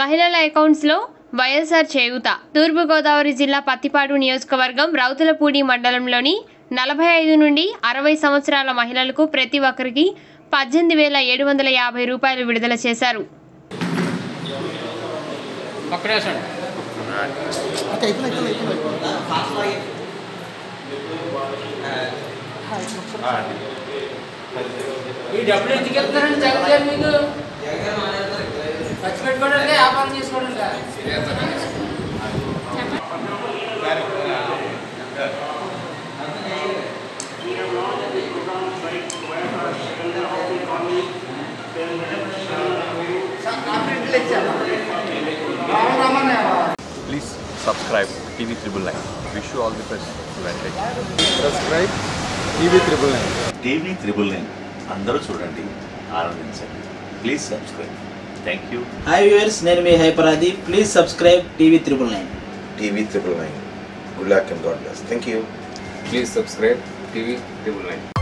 మహిళల అకౌంట్స్లో వైఎస్ఆర్ చేయూత తూర్పుగోదావరి జిల్లా పత్తిపాడు నియోజకవర్గం రౌతులపూడి మండలంలోని నలభై ఐదు నుండి అరవై సంవత్సరాల మహిళలకు ప్రతి ఒక్కరికి పద్దెనిమిది వేల ఏడు వందల యాభై రూపాయలు విడుదల చేశారు పక్కడేసండి ఈ డబ్బులు ఎందుకు వెళ్తున్నారండి జగన్ గారు మీకు ఖర్చు పెట్టుకోవడానికి వ్యాపారం చేసుకోవడానికి Please subscribe TV Triple Nine. Wish you all the best. Advantage. Subscribe TV triple nine TV triple nine అందరూ చూడండి ఆనందించండి please subscribe thank you hi viewers నేను మీ హైపరాది please subscribe TV triple nine TV triple nine. Good luck and God bless. Thank you. Please subscribe TV triple nine